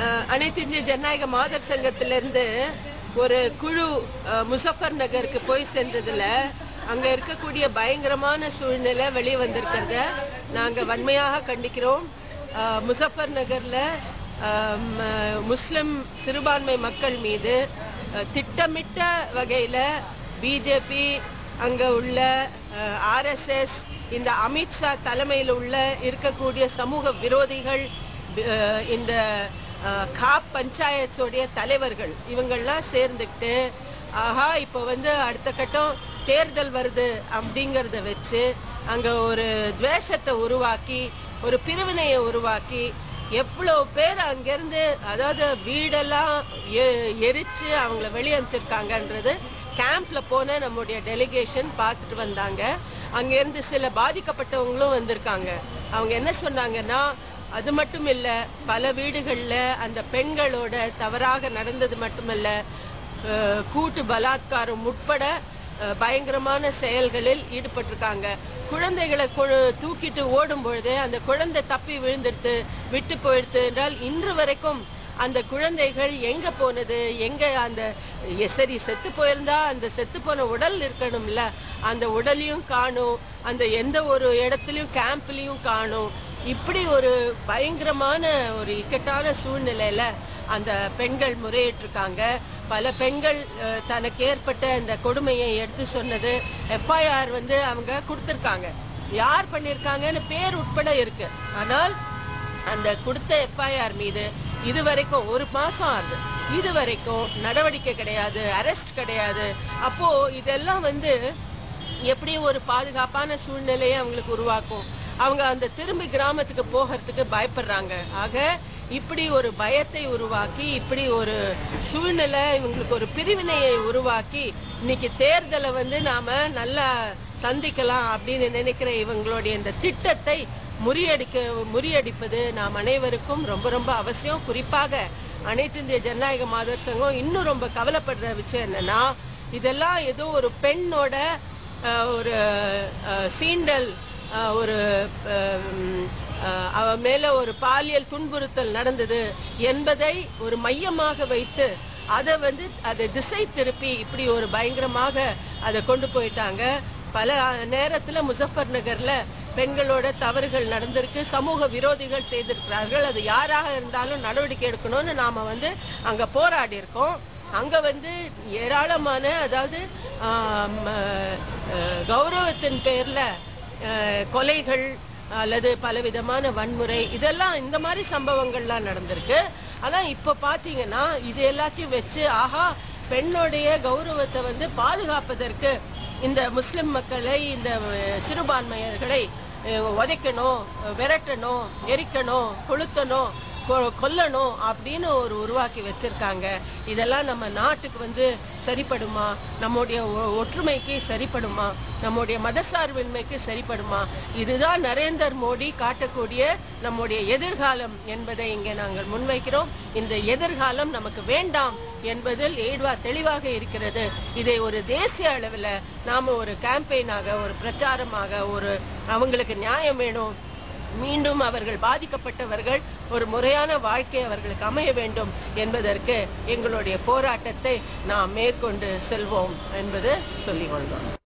அஹ், அனைத்து இந்திய ஜனநாயக மாதர் சங்கத்திலிருந்து ஒரு குழு அஹ், முசஃபர் நகருக்கு போய் சென்றதுல அங்க இருக்கக்கூடிய பயங்கரமான சூழ்நிலை வெளியே வந்திருக்கிறத நாங்க வன்மையாக கண்டிக்கிறோம் அஹ், முசஃபர் நகர்ல அஹ், ம- முஸ்லிம் சிறுபான்மை மக்கள் மீது அஹ், திட்டமிட்ட வகையில பிஜேபி அங்க உள்ள ஆர்எஸ்எஸ் இந்த அமித்ஷா தலைமையில் உள்ள இருக்கக்கூடிய சமூக விரோதிகள் அஹ், இந்த அஹ், காப் பஞ்சாயத்தோடைய தலைவர்கள் இவங்கெல்லாம் சேர்ந்துக்கிட்டு ஆஹா இப்ப வந்து அடுத்த கட்டம் தேர்தல் வருது அப்படிங்கறத வச்சு அங்க ஒரு துவேஷத்தை உருவாக்கி ஒரு பிரிவினையை உருவாக்கி எவ்வளவு பேர் அங்கிருந்து அதாவது வீடெல்லாம் எ- எரிச்சு அவங்கள வெளியே அனுப்பிச்சிருக்காங்கன்றது கேம்ப்ல போன நம்முடைய டெலிகேஷன் பார்த்துட்டு வந்தாங்க அங்க இருந்து சில பாதிக்கப்பட்டவங்களும் வந்திருக்காங்க அவங்க என்ன சொன்னாங்கன்னா அது மட்டும் இல்ல பல வீடுகள்ல அந்த பெண்களோட தவறாக நடந்தது மட்டுமல்ல அஹ், கூட்டு பலாத்காரம் உட்பட அஹ், பயங்கரமான செயல்களில் ஈடுபட்டிருக்காங்க குழந்தைகளை கு- தூக்கிட்டு ஓடும் பொழுது அந்த குழந்தை தப்பி விழுந்துடுத்து விட்டு போயிடுத்து என்றால் இன்று வரைக்கும் அந்த குழந்தைகள் எங்க போனது எங்க அந்த எ- சரி செத்து போயிருந்தா அந்த செத்து போன உடல் இருக்கணும்ல அந்த உடலையும் காணும் அந்த எந்த ஒரு இடத்துலயும் கேம்ப்லயும் காணும் இப்படி ஒரு பயங்கரமான ஒரு இக்கட்டான சூழ்நிலையில அந்த பெண்கள் முறையிட்டிருக்காங்க பல பெண்கள் அஹ், தனக்கு ஏற்பட்ட இந்த கொடுமையை எடுத்து சொன்னது எஃப்ஐஆர் வந்து அவங்க கொடுத்திருக்காங்க யார் பண்ணிருக்காங்கன்னு பேர் உட்பட இருக்கு ஆனால் அந்த கொடுத்த எஃப்ஐஆர் மீது இதுவரைக்கும் ஒரு மாசம் ஆகுது இதுவரைக்கும் நடவடிக்கை கிடையாது அரெஸ்ட் கிடையாது அப்போ இதெல்லாம் வந்து எப்படி ஒரு பாதுகாப்பான சூழ்நிலையை அவங்களுக்கு உருவாக்கும் அவங்க அந்த திரும்பி கிராமத்துக்கு போகிறதுக்கு பயப்படுறாங்க ஆக இப்படி ஒரு பயத்தை உருவாக்கி இப்படி ஒரு சூழ்நிலை இவங்களுக்கு ஒரு பிரிவினையை உருவாக்கி இன்னைக்கு தேர்தலை வந்து நாம நல்லா சந்திக்கலாம் அப்படின்னு நினைக்கிற இவங்களுடைய இந்த திட்டத்தை முறியடிக்க முறியடிப்பது நாம் அனைவருக்கும் ரொம்ப ரொம்ப அவசியம் குறிப்பாக அனைத்து இந்திய ஜனநாயக மாதர் சங்கம் இன்னும் ரொம்ப கவலைப்படுற விஷயம் என்னன்னா இதெல்லாம் ஏதோ ஒரு பெண்ணோட அஹ், ஒரு அஹ், சீண்டல் அஹ், ஒரு அஹ், உம், அஹ், அவ மேல ஒரு பாலியல் துன்புறுத்தல் நடந்தது என்பதை ஒரு மையமாக வைத்து அதை வந்து அதை திசை திருப்பி இப்படி ஒரு பயங்கரமாக அதை கொண்டு போயிட்டாங்க பல நேரத்துல முசஃபர் நகர்ல பெண்களோட தவறுகள் நடந்திருக்கு சமூக விரோதிகள் செய்திருக்கிறார்கள் அது யாராக இருந்தாலும் நடவடிக்கை எடுக்கணும்னு நாம வந்து அங்க போராடி இருக்கோம் அங்க வந்து ஏராளமான அதாவது ஆம், அஹ், அஹ், கௌரவத்தின் பேர்ல அஹ், கொலைகள் அல்லது பலவிதமான வன்முறை இதெல்லாம் இந்த மாதிரி சம்பவங்கள்லாம் நடந்திருக்கு ஆனா இப்ப பாத்தீங்கன்னா இது எல்லாத்தையும் வச்சு ஆஹா பெண்ணுடைய கௌரவத்தை வந்து பாதுகாப்பதற்கு இந்த முஸ்லிம் மக்களை இந்த அஹ், சிறுபான்மையர்களை அஹ், உதைக்கணும் விரட்டணும் எரிக்கணும் கொளுத்தணும் கொ- கொல்லணும் அப்படின்னு ஒரு உருவாக்கி வச்சிருக்காங்க இதெல்லாம் நம்ம நாட்டுக்கு வந்து சரிப்படுமா நம்முடைய ஒ- ஒற்றுமைக்கு சரிப்படுமா நம்முடைய மதசார்பின்மைக்கு சரிப்படுமா இதுதான் நரேந்தர் மோடி காட்டக்கூடிய நம்முடைய எதிர்காலம் என்பதை இங்கே நாங்கள் முன்வைக்கிறோம் இந்த எதிர்காலம் நமக்கு வேண்டாம் என்பதில் ஏடுவா தெளிவாக இருக்கிறது இதை ஒரு தேசிய அளவில் நாம ஒரு கேம்பெயினாக ஒரு பிரச்சாரமாக ஒரு அவங்களுக்கு நியாயம் வேணும் மீண்டும் அவர்கள் பாதிக்கப்பட்டவர்கள் ஒரு முறையான வாழ்க்கை அவர்களுக்கு அமைய வேண்டும் என்பதற்கு எங்களுடைய போராட்டத்தை நாம் மேற்கொண்டு செல்வோம் என்பது சொல்லிக் கொள்வோம்